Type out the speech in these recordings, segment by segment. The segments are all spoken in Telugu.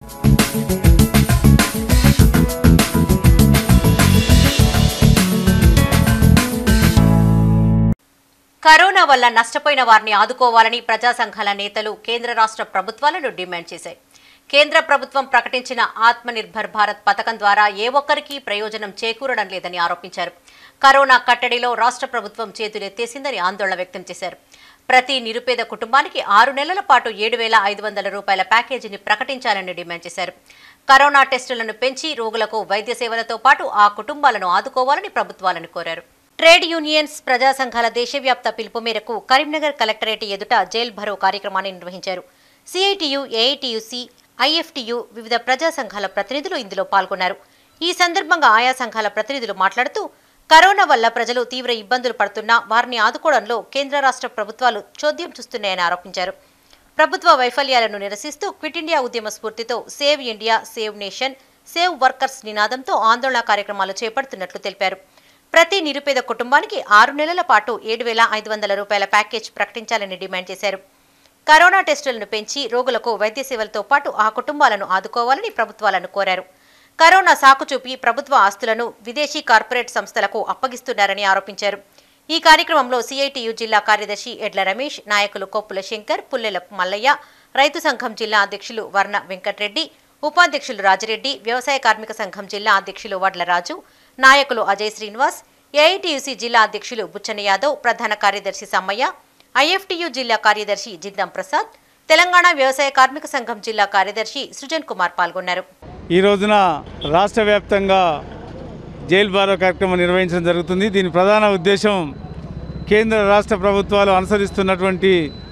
కరోనా వల్ల నష్టపోయిన వారిని ఆదుకోవాలని ప్రజా సంఘాల నేతలు కేంద్ర రాష్ట్ర ప్రభుత్వాలను డిమాండ్ చేశాయి కేంద్ర ప్రభుత్వం ప్రకటించిన ఆత్మ నిర్భర్ భారత్ పథకం ద్వారా ఏ ఒక్కరికి ప్రయోజనం చేకూరడం లేదని ఆరోపించారు కరోనా కట్టడిలో రాష్ట్ర ప్రభుత్వం చేతులెత్తేసిందని ఆందోళన వ్యక్తం చేశారు ప్రతి నిరుపేద కుటుంబానికి ఆరు నెలల పాటు ఏడు వేల ఐదు వందల రూపాయల ప్యాకేజీని ప్రకటించాలని డిమాండ్ చేశారు కరోనా టెస్టులను పెంచి రోగులకు వైద్య సేవలతో పాటు ఆ కుటుంబాలను ఆదుకోవాలని ప్రభుత్వాలను కోరారు ట్రేడ్ యూనియన్స్ ప్రజా సంఘాల దేశవ్యాప్త పిలుపు మేరకు కరీంనగర్ కలెక్టరేట్ ఎదుట జైల్ భరో కార్యక్రమాన్ని నిర్వహించారు సిఐటియు ఏఐటియుసి ఐఎఫ్టియు వివిధ ప్రజా సంఘాల ప్రతినిధులు ఇందులో పాల్గొన్నారు ఈ సందర్భంగా ఆయా సంఘాల ప్రతినిధులు మాట్లాడుతూ కరోనా వల్ల ప్రజలు తీవ్ర ఇబ్బందులు పడుతున్నా వారిని ఆదుకోవడంలో కేంద్ర రాష్ట్ర ప్రభుత్వాలు చోద్యం చూస్తున్నాయని ఆరోపించారు ప్రభుత్వ వైఫల్యాలను నిరసిస్తూ క్విట్ ఇండియా ఉద్యమ స్ఫూర్తితో save India save nation save workers నినాదంతో ఆందోళన కార్యక్రమాలు చేపడుతున్నట్లు తెలిపారు ప్రతి నిరుపేద కుటుంబానికి ఆరు నెలల పాటు ఏడు వేల ఐదు వందల రూపాయల ప్యాకేజ్ ప్రకటించాలని డిమాండ్ చేశారు కరోనా టెస్టులను పెంచి రోగులకు వైద్య సేవలతో పాటు ఆ కుటుంబాలను ఆదుకోవాలని ప్రభుత్వాలను కోరారు కరోనా సాకు చూపి ప్రభుత్వ ఆస్తులను విదేశీ కార్పొరేట్ సంస్థలకు అప్పగిస్తున్నారని ఆరోపించారు ఈ కార్యక్రమంలో సిఐటియు జిల్లా కార్యదర్శి ఎడ్ల రమేష్ నాయకులు కొప్పుల శంకర్ పుల్లెల మల్లయ్య రైతు సంఘం జిల్లా అధ్యక్షులు వర్ణ వెంకట్రెడ్డి ఉపాధ్యక్షులు రాజిరెడ్డి వ్యవసాయ కార్మిక సంఘం జిల్లా అధ్యక్షులు వడ్ల రాజు నాయకులు అజయ్ శ్రీనివాస్ ఏఐటియుసి జిల్లా అధ్యక్షులు బుచ్చన యాదవ్ ప్రధాన కార్యదర్శి సమ్మయ్య ఐఎఫ్టియు జిల్లా కార్యదర్శి జిద్దం ప్రసాద్ తెలంగాణ వ్యవసాయ కార్మిక సంఘం జిల్లా కార్యదర్శి సృజన్ కుమార్ పాల్గొన్నారు ఈ రోజున రాష్ట్ర వ్యాప్తంగా జైలు బారో కార్యక్రమం నిర్వహించడం జరుగుతుంది దీని ప్రధాన ఉద్దేశం కేంద్ర రాష్ట్ర ప్రభుత్వాలు అనుసరిస్తున్నటువంటి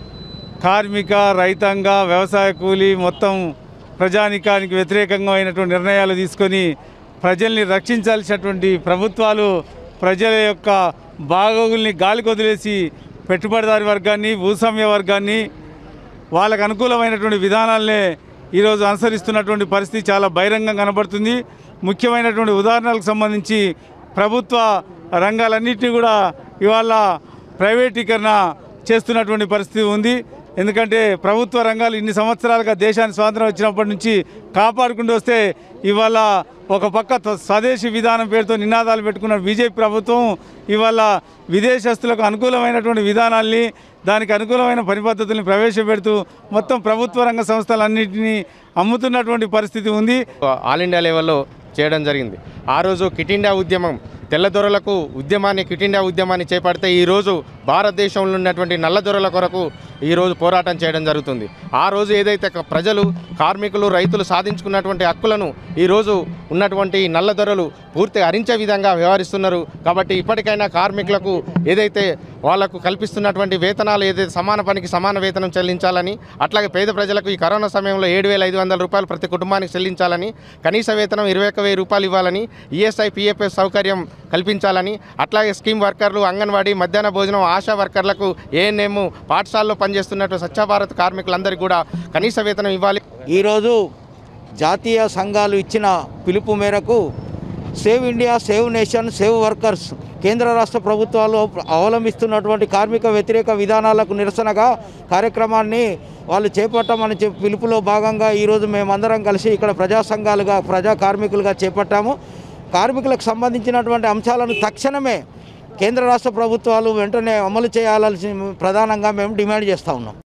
కార్మిక రైతాంగ వ్యవసాయ కూలీ మొత్తం ప్రజానికానికి వ్యతిరేకంగా అయినటువంటి నిర్ణయాలు తీసుకొని ప్రజల్ని రక్షించాల్సినటువంటి ప్రభుత్వాలు ప్రజల యొక్క బాగోగుల్ని గాలికి వదిలేసి పెట్టుబడిదారి వర్గాన్ని భూస్వామ్య వర్గాన్ని వాళ్ళకు అనుకూలమైనటువంటి విధానాలనే ఈరోజు అనుసరిస్తున్నటువంటి పరిస్థితి చాలా బహిరంగం కనబడుతుంది ముఖ్యమైనటువంటి ఉదాహరణలకు సంబంధించి ప్రభుత్వ రంగాలన్నింటినీ కూడా ఇవాళ ప్రైవేటీకరణ చేస్తున్నటువంటి పరిస్థితి ఉంది ఎందుకంటే ప్రభుత్వ రంగాలు ఇన్ని సంవత్సరాలుగా దేశానికి స్వాతంత్రం వచ్చినప్పటి నుంచి కాపాడుకుంటూ వస్తే ఇవాళ ఒక పక్క త- స్వదేశీ విధానం పేరుతో నినాదాలు పెట్టుకున్న బీజేపీ ప్రభుత్వం ఇవాళ విదేశస్తులకు అనుకూలమైనటువంటి విధానాల్ని దానికి అనుకూలమైన పని పద్ధతుల్ని ప్రవేశపెడుతూ మొత్తం ప్రభుత్వ రంగ సంస్థలన్నింటినీ అమ్ముతున్నటువంటి పరిస్థితి ఉంది ఆల్ ఇండియా లెవెల్లో చేయడం జరిగింది ఆ రోజు కిట్ ఇండియా ఉద్యమం తెల్లదొరలకు ఉద్యమాన్ని కిట్ ఇండియా ఉద్యమాన్ని చేపడితే ఈరోజు భారతదేశంలో ఉన్నటువంటి నల్లదొరల కొరకు ఈరోజు పోరాటం చేయడం జరుగుతుంది ఆ రోజు ఏదైతే క- ప్రజలు కార్మికులు రైతులు సాధించుకున్నటువంటి హక్కులను ఈరోజు ఉన్నటువంటి నల్లదొరలు పూర్తి హరించే విధంగా వ్యవహరిస్తున్నారు కాబట్టి ఇప్పటికైనా కార్మికులకు ఏదైతే వాళ్లకు కల్పిస్తున్నటువంటి వేతనాలు ఏదైతే సమాన పనికి సమాన వేతనం చెల్లించాలని అట్లాగే పేద ప్రజలకు ఈ కరోనా సమయంలో ఏడు వేల ఐదు వందల రూపాయలు ప్రతి కుటుంబానికి చెల్లించాలని కనీస వేతనం ఇరవై ఒక వెయ్యి రూపాయలు ఇవ్వాలని ఈఎస్ఐ పిఎఫ్ఎస్ సౌకర్యం కల్పించాలని అట్లాగే స్కీమ్ వర్కర్లు అంగన్వాడీ మధ్యాహ్న భోజనం ఆశా వర్కర్లకు ఏఎన్ఎం పాఠశాలలో పనిచేస్తున్నట్టు స్వచ్ఛ భారత్ కార్మికులందరికీ కూడా కనీస వేతనం ఇవ్వాలి ఈరోజు జాతీయ సంఘాలు ఇచ్చిన పిలుపు మేరకు save India save nation save workers కేంద్ర రాష్ట్ర ప్రభుత్వాలు అవలంబిస్తున్నటువంటి కార్మిక వ్యతిరేక విధానాలకు నిరసనగా కార్యక్రమాన్ని వాళ్ళు చేపట్టామని చెప్పి పిలుపులో భాగంగా ఈరోజు మేమందరం కలిసి ఇక్కడ ప్రజా సంఘాలుగా ప్రజా కార్మికులుగా చేపట్టాము కార్మికులకు సంబంధించినటువంటి అంశాలను తక్షణమే కేంద్ర రాష్ట్ర ప్రభుత్వాలు వెంటనే అమలు చేయాలని ప్రధానంగా మేము డిమాండ్ చేస్తూ ఉన్నాం